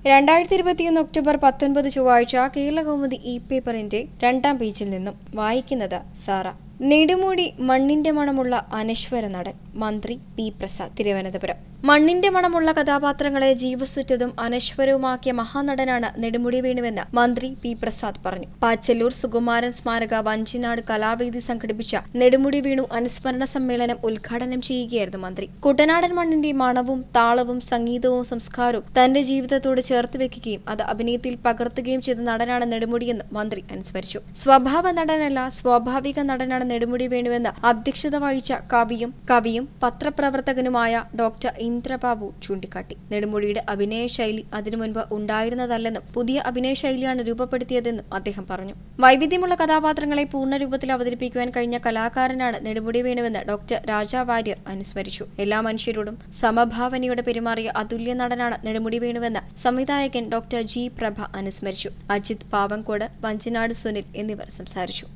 രണ്ടായിരത്തി ഇരുപത്തിയൊന്ന് ഒക്ടോബർ പത്തൊൻപത് ചൊവ്വാഴ്ച കേരള കൗമുദി ഇ പേപ്പറിന്റെ രണ്ടാം പേജിൽ നിന്നും വായിക്കുന്നത് സാറ നെടുമുടി മണ്ണിന്റെ മണമുള്ള അനശ്വര നടൻ മന്ത്രി പി പ്രസാദ് തിരുവനന്തപുരം മണ്ണിന്റെ മണമുള്ള കഥാപാത്രങ്ങളെ ജീവസുറ്റതും അനശ്വരവുമാക്കിയ മഹാനടനാണ് നെടുമുടി വേണുവെന്ന് മന്ത്രി പി പ്രസാദ് പറഞ്ഞു പാച്ചല്ലൂർ സുകുമാരൻ സ്മാരക വഞ്ചിനാട് കലാവേദി സംഘടിപ്പിച്ച നെടുമുടി വേണു അനുസ്മരണ സമ്മേളനം ഉദ്ഘാടനം ചെയ്യുകയായിരുന്നു മന്ത്രി കുട്ടനാടൻ മണ്ണിന്റെ മണവും താളവും സംഗീതവും സംസ്കാരവും തന്റെ ജീവിതത്തോട് ചേർത്ത് വെക്കുകയും അത് അഭിനയത്തിൽ പകർത്തുകയും ചെയ്ത നടനാണ് നെടുമുടിയെന്ന് മന്ത്രി അനുസ്മരിച്ചു സ്വഭാവ നടനല്ല സ്വാഭാവിക നടനാണ് നെടുമുടി വേണുവെന്ന് അധ്യക്ഷത വഹിച്ച കവിയും കവിയും പത്രപ്രവർത്തകനുമായ ഡോക്ടർ ഇന്ദ്രബാബു ചൂണ്ടിക്കാട്ടി നെടുമുടിയുടെ അഭിനയ ശൈലി അതിനു മുൻപ് ഉണ്ടായിരുന്നതല്ലെന്നും പുതിയ അഭിനയ ശൈലിയാണ് രൂപപ്പെടുത്തിയതെന്നും അദ്ദേഹം പറഞ്ഞു വൈവിധ്യമുള്ള കഥാപാത്രങ്ങളെ പൂർണ്ണരൂപത്തിൽ അവതരിപ്പിക്കുവാൻ കഴിഞ്ഞ കലാകാരനാണ് നെടുമുടി വേണുവെന്ന് ഡോക്ടർ രാജാ വാര്യർ അനുസ്മരിച്ചു എല്ലാ മനുഷ്യരോടും സമഭാവനയോടെ പെരുമാറിയ അതുല്യ നടനാണ് നെടുമുടി വേണുവെന്ന് സംവിധായകൻ ഡോക്ടർ ജി പ്രഭ അനുസ്മരിച്ചു അജിത് പാവങ്കോട് വഞ്ചനാട് സുനിൽ എന്നിവർ സംസാരിച്ചു